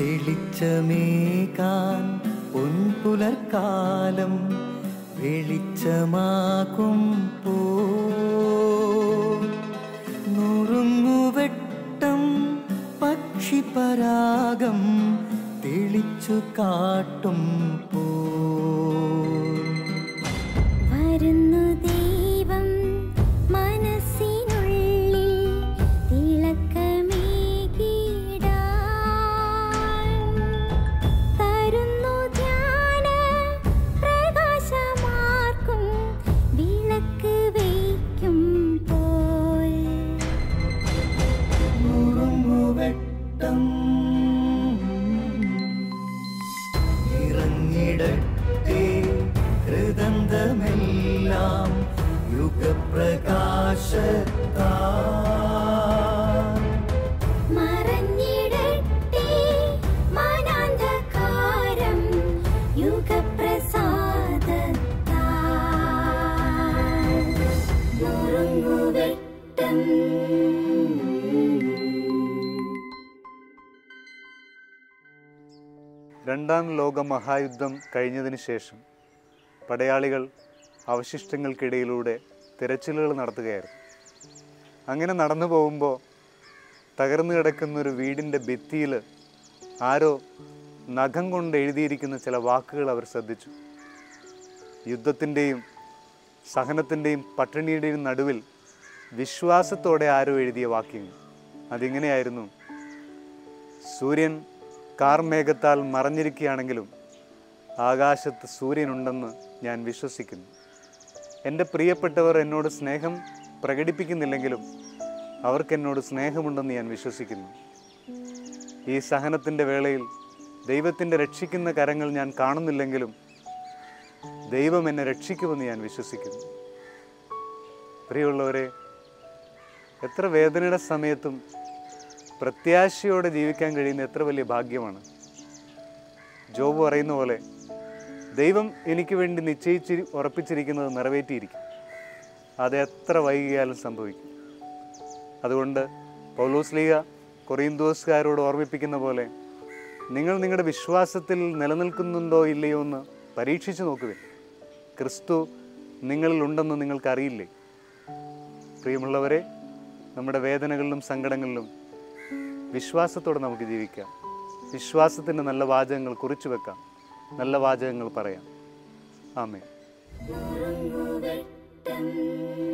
തെളിച്ചമേകാൻ പൊൻപുലർക്കാലം വെളിച്ചമാകും പോ നുറുങ്ങുവെട്ടം പക്ഷിപരാഗം തെളിച്ചു കാട്ടും പോ വരുന്നു ദൈവം മനസ്സിനുള്ളിൽ തിളക്കമേകിടാൻ തരുന്നു ധ്യാന പ്രകാശമാർക്കും വിളക്ക് വയ്ക്കും പോൽ നുറുങ്ങുവെട്ടം ഇറങ്ങിടട്ടെ ഹൃദന്തമെല്ലാം യുഗപ്രകാശത്താ മറഞ്ഞിടട്ടെ മാനാന്ധകാരം യുഗപ്രസാദത്താൽ നുറുങ്ങുവെട്ടം രണ്ടാം ലോക മഹായുദ്ധം കഴിഞ്ഞതിന് ശേഷം പടയാളികൾ അവശിഷ്ടങ്ങൾക്കിടയിലൂടെ തിരച്ചിലുകൾ നടത്തുകയായിരുന്നു അങ്ങനെ നടന്നു പോകുമ്പോൾ തകർന്നു കിടക്കുന്ന ഒരു വീടിൻ്റെ ഭിത്തിയിൽ ആരോ നഖം കൊണ്ട് എഴുതിയിരിക്കുന്ന ചില വാക്കുകൾ അവർ ശ്രദ്ധിച്ചു യുദ്ധത്തിൻ്റെയും സഹനത്തിൻ്റെയും പട്ടിണിയുടെയും നടുവിൽ വിശ്വാസത്തോടെ ആരോ എഴുതിയ വാക്യങ്ങൾ അതിങ്ങനെയായിരുന്നു സൂര്യൻ കാർമേഘത്താൽ മറഞ്ഞിരിക്കുകയാണെങ്കിലും ആകാശത്ത് സൂര്യനുണ്ടെന്ന് ഞാൻ വിശ്വസിക്കുന്നു എൻ്റെ പ്രിയപ്പെട്ടവർ എന്നോട് സ്നേഹം പ്രകടിപ്പിക്കുന്നില്ലെങ്കിലും അവർക്ക് എന്നോട് സ്നേഹമുണ്ടെന്ന് ഞാൻ വിശ്വസിക്കുന്നു ഈ സഹനത്തിൻ്റെ വേളയിൽ ദൈവത്തിൻ്റെ രക്ഷിക്കുന്ന കരങ്ങൾ ഞാൻ കാണുന്നില്ലെങ്കിലും ദൈവം എന്നെ രക്ഷിക്കുമെന്ന് ഞാൻ വിശ്വസിക്കുന്നു പ്രിയമുള്ളവരെ എത്ര വേദനയുടെ സമയത്തും പ്രത്യാശയോടെ ജീവിക്കാൻ കഴിയുന്ന എത്ര വലിയ ഭാഗ്യമാണ് ജോബ് പറയുന്ന പോലെ ദൈവം എനിക്ക് വേണ്ടി നിശ്ചയിച്ച് ഉറപ്പിച്ചിരിക്കുന്നത് നിറവേറ്റിയിരിക്കും അത് എത്ര വൈകിയാലും സംഭവിക്കും അതുകൊണ്ട് പൗലോസ് ലീഗ കൊറിയന്തോസുകാരോട് ഓർമ്മിപ്പിക്കുന്ന പോലെ നിങ്ങൾ നിങ്ങളുടെ വിശ്വാസത്തിൽ നിലനിൽക്കുന്നുണ്ടോ ഇല്ലയോ എന്ന് പരീക്ഷിച്ചു നോക്കുവിൻ ക്രിസ്തു നിങ്ങളിൽ ഉണ്ടെന്ന് നിങ്ങൾക്കറിയില്ലേ പ്രിയമുള്ളവരെ നമ്മുടെ വേദനകളിലും സങ്കടങ്ങളിലും വിശ്വാസത്തോടെ നമുക്ക് ജീവിക്കാം വിശ്വാസത്തിൻ്റെ നല്ല വാചകങ്ങൾ കുറിച്ചു വെക്കാം നല്ല വാചകങ്ങൾ പറയാം ആമേ നുറുങ്ങുവെട്ടം